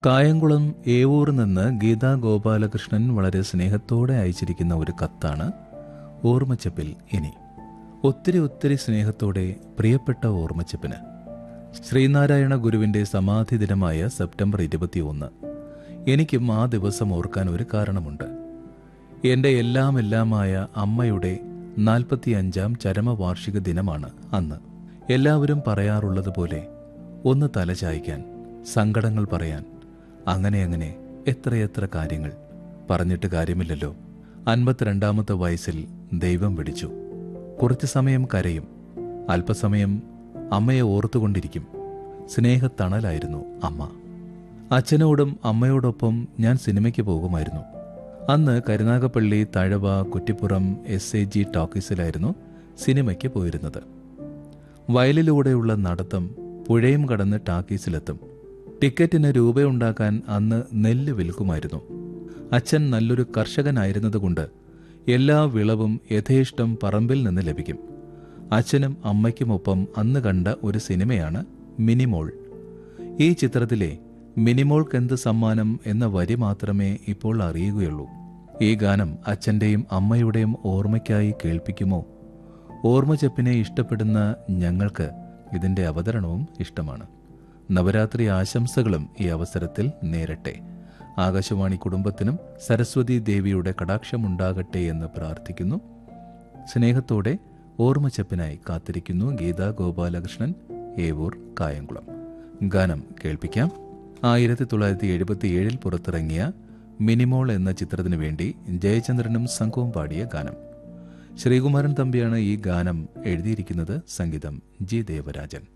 കായംകുളം ഏവൂർ നിന്ന് ഗീതാ ഗോപാലകൃഷ്ണൻ വളരെ സ്നേഹത്തോടെ അയച്ചിരിക്കുന്ന ഒരു കത്താണ് ഓർമ്മച്ചപ്പിൽ ഇനി ഒത്തിരി ഒത്തിരി സ്നേഹത്തോടെ പ്രിയപ്പെട്ട ഓർമ്മച്ചപ്പിന് ശ്രീനാരായണ ഗുരുവിന്റെ സമാധി ദിനമായ സെപ്റ്റംബർ ഇരുപത്തിയൊന്ന് എനിക്കും ആ ദിവസം ഓർക്കാൻ ഒരു കാരണമുണ്ട് എന്റെ എല്ലാം എല്ലാമായ അമ്മയുടെ നാൽപ്പത്തിയഞ്ചാം ചരമവാർഷിക ദിനമാണ് അന്ന് എല്ലാവരും പറയാറുള്ളത് പോലെ ഒന്ന് തലചായ്ക്കാൻ സങ്കടങ്ങൾ പറയാൻ അങ്ങനെ അങ്ങനെ എത്രയെത്ര കാര്യങ്ങൾ പറഞ്ഞിട്ട് കാര്യമില്ലല്ലോ അൻപത്തിരണ്ടാമത്തെ വയസ്സിൽ ദൈവം വിളിച്ചു കുറച്ചു സമയം കരയും അല്പസമയം അമ്മയെ ഓർത്തുകൊണ്ടിരിക്കും സ്നേഹത്തണലായിരുന്നു അമ്മ അച്ഛനോടും അമ്മയോടൊപ്പം ഞാൻ സിനിമയ്ക്ക് പോകുമായിരുന്നു അന്ന് Karunagappally Thazhava Kuttippuram S A G ടോക്കീസിലായിരുന്നു സിനിമയ്ക്ക് പോയിരുന്നത് വയലിലൂടെയുള്ള നടത്തം പുഴയും കടന്ന് ടാക്കീസിലെത്തും ടിക്കറ്റിന് രൂപയുണ്ടാക്കാൻ അന്ന് നെല്ല് വിൽക്കുമായിരുന്നു അച്ഛൻ നല്ലൊരു കർഷകനായിരുന്നതുകൊണ്ട് എല്ലാ വിളവും യഥേഷ്ടം പറമ്പിൽ നിന്ന് ലഭിക്കും അച്ഛനും അമ്മയ്ക്കുമൊപ്പം അന്ന് കണ്ട ഒരു സിനിമയാണ് മിനിമോൾ ഈ ചിത്രത്തിലെ മിനിമോൾക്കെന്ത് സമ്മാനം എന്ന വരി മാത്രമേ ഇപ്പോൾ അറിയുകയുള്ളൂ ഈ ഗാനം അച്ഛന്റെയും അമ്മയുടെയും ഓർമ്മയ്ക്കായി കേൾപ്പിക്കുമോ ഓർമ്മച്ചപ്പിനെ ഇഷ്ടപ്പെടുന്ന ഞങ്ങൾക്ക് ഇതിന്റെ അവതരണവും ഇഷ്ടമാണ് നവരാത്രി ആശംസകളും ഈ അവസരത്തിൽ നേരട്ടെ ആകാശവാണി കുടുംബത്തിനും സരസ്വതി ദേവിയുടെ കടാക്ഷമുണ്ടാകട്ടെ എന്ന് പ്രാർത്ഥിക്കുന്നു സ്നേഹത്തോടെ ഓർമ്മച്ചപ്പിനായി കാത്തിരിക്കുന്നു ഗീതാ ഗോപാലകൃഷ്ണൻ ഏവൂർ കായംകുളം ഗാനം കേൾപ്പിക്കാം ആയിരത്തി തൊള്ളായിരത്തി എഴുപത്തിയേഴിൽ പുറത്തിറങ്ങിയ മിനിമോൾ എന്ന ചിത്രത്തിനു വേണ്ടി ജയചന്ദ്രനും സംഘവും പാടിയ ഗാനം ശ്രീകുമാരൻ തമ്പിയാണ് ഈ ഗാനം എഴുതിയിരിക്കുന്നത് സംഗീതം ജി ദേവരാജൻ